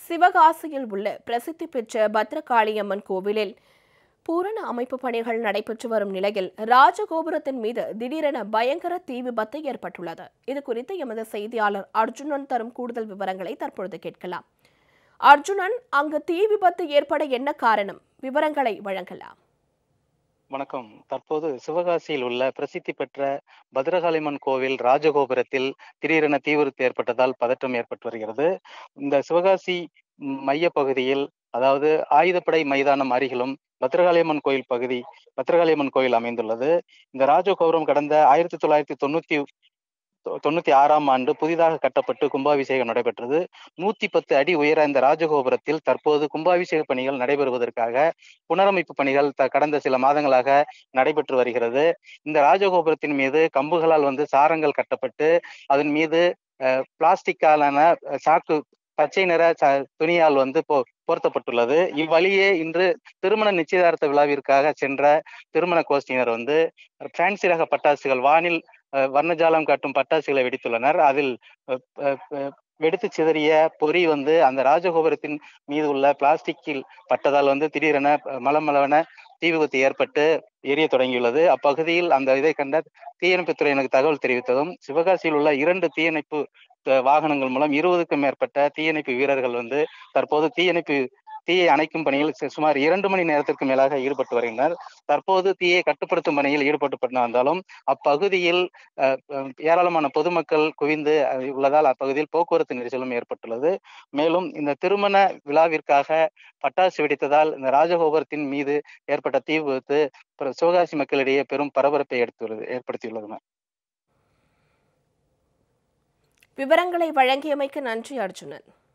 சிவகாசியில் உள்ள பிரசித்தி பெற்ற பத்ரகாளியம்மன் கோவிலில் பூரண அமைப்பு பணிகள் நடைபெற்று வரும் நிலையில் ராஜகோபுரத்தின் மீது திடீரென பயங்கர தீ விபத்து ஏற்பட்டுள்ளது இது குறித்து எமது செய்தியாளர் அர்ஜுனன் தரும் கூடுதல் விவரங்களை தற்பொழுது கேட்கலாம் அர்ஜுனன் அங்கு தீ விபத்து ஏற்பட என்ன காரணம் விவரங்களை வழங்கலாம் வணக்கம் தற்போது சிவகாசியில் உள்ள பிரசித்தி பெற்ற பத்ரகாளியம்மன் கோவில் ராஜகோபுரத்தில் திடீரென தீ விபத்து ஏற்பட்டதால் பதற்றம் ஏற்பட்டு வருகிறது இந்த சிவகாசி ம், மையப் பகுதியில் அதாவது ஆயுதப்படை மைதானம் அருகிலும் பத்ரகாளியம்மன் கோயில் பகுதி பத்ரகாளியம்மன் கோயில் அமைந்துள்ளது இந்த ராஜகோபுரம் கடந்த ஆயிரத்தி தொள்ளாயிரத்தி தொண்ணூத்தி தொ- தொண்ணூத்தி ஆறாம் ஆண்டு புதிதாக கட்டப்பட்டு கும்பாபிஷேகம் நடைபெற்றது நூத்தி பத்து அடி உயர இந்த ராஜகோபுரத்தில் தற்போது கும்பாபிஷேக பணிகள் நடைபெறுவதற்காக புனரமைப்பு பணிகள் த- கடந்த சில மாதங்களாக நடைபெற்று வருகிறது இந்த ராஜகோபுரத்தின் மீது கம்புகளால் வந்து சாரங்கள் கட்டப்பட்டு அதன் மீது அஹ், பிளாஸ்டிக்காலான அஹ், சாக்கு பச்சை நிற ச- துணியால் வந்து போ போர்த்தப்பட்டுள்ளது இவ்வழியே இன்று திருமண நிச்சயதார்த்த விழாவிற்காக சென்ற திருமண கோஷ்டியினர் வந்து ஃபேன்சி ரக பட்டாசுகள் வானில் அஹ், வர்ணஜாலம் காட்டும் பட்டாசுகளை வெடித்துள்ளனர் அதில் அஹ், அஹ், அஹ், வெடித்து சிதறிய பொறி வந்து அந்த ராஜகோபுரத்தின் மீது உள்ள பிளாஸ்டிக்கில் பட்டதால் வந்து திடீரென அஹ், மளமளவென தீ விபத்து ஏற்பட்டு எரிய தொடங்கியுள்ளது அப்பகுதியில் அந்த இதை கண்ட தீயணைப்புத்துறை எனக்கு தகவல் தெரிவித்ததும் சிவகாசியில் உள்ள இரண்டு தீயணைப்பு அஹ், வாகனங்கள் மூலம் இருபதுக்கும் மேற்பட்ட தீயணைப்பு வீரர்கள் வந்து தற்போது தீயணைப்பு தீயை அணைக்கும் பணியில் சு- சுமார் இரண்டு மணி நேரத்திற்கு மேலாக ஈடுபட்டு வருகின்றனர் தற்போது தீயை கட்டுப்படுத்தும் பணியில் ஈடுபட்டு வந்தாலும் அப்பகுதியில் அஹ், அஹ், ஏராளமான பொதுமக்கள் குவிந்து அஹ், உள்ளதால் அப்பகுதியில் போக்குவரத்து நெரிசலும் ஏற்பட்டுள்ளது மேலும் இந்த திருமண விழாவிற்காக பட்டாசு வெடித்ததால் இந்த ராஜகோபுரத்தின் மீது ஏற்பட்ட தீ விபத்து பிற- சிவகாசி மக்களிடையே பெரும் பரபரப்பை எடுத்துள்ளது ஏற்படுத்தியுள்ளது விவரங்களை வழங்கியமைக்கு நன்றி அர்ஜுனன்